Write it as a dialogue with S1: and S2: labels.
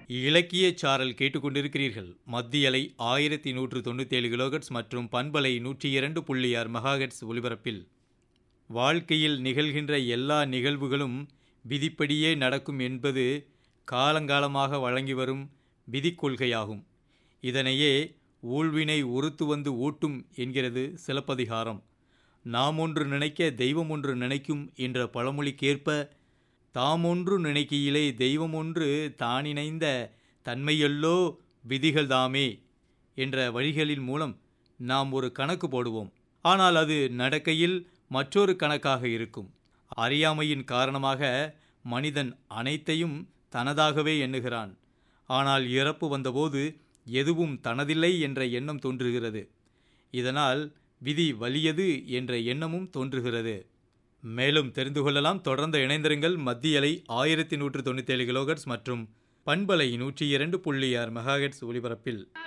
S1: இலக்கிய சாரல் கேட்டுக்கொண்டிருக்கிறீர்கள் மத்தியலை ஆயிரத்தி நூற்று தொண்ணூத்தேழு கிலோகட்ஸ் மற்றும் பண்பலை நூற்றி இரண்டு புள்ளி ஆறு மெகாஹெட்ஸ் ஒலிபரப்பில் வாழ்க்கையில் நிகழ்கின்ற எல்லா நிகழ்வுகளும் விதிப்படியே நடக்கும் என்பது காலங்காலமாக வழங்கி வரும் விதிக் கொள்கையாகும் இதனையே ஊழ்வினை உறுத்து வந்து ஊட்டும் என்கிறது சிலப்பதிகாரம் நாம் ஒன்று நினைக்க தெய்வம் ஒன்று நினைக்கும் என்ற பழமொழிக்கேற்ப தாம் ஒன்று நினைக்கையிலே தெய்வம் ஒன்று தானிணைந்த தன்மையல்லோ விதிகள் தாமே என்ற வழிகளின் மூலம் நாம் ஒரு கணக்கு போடுவோம் ஆனால் அது நடக்கையில் மற்றொரு கணக்காக இருக்கும் அறியாமையின் காரணமாக மனிதன் அனைத்தையும் தனதாகவே எண்ணுகிறான் ஆனால் இறப்பு வந்தபோது எதுவும் தனதில்லை என்ற எண்ணம் தோன்றுகிறது இதனால் விதி வலியது என்ற எண்ணமும் தோன்றுகிறது மேலும் தெரிந்து கொள்ளலாம் தொடர்ந்து இணைந்திருங்கள் மத்தியலை ஆயிரத்தி நூற்று தொண்ணூத்தேழு கிலோகட்ஸ் மற்றும் பண்பலை நூற்றி இரண்டு புள்ளி ஆறு மெகாஹெட்ஸ் ஒலிபரப்பில்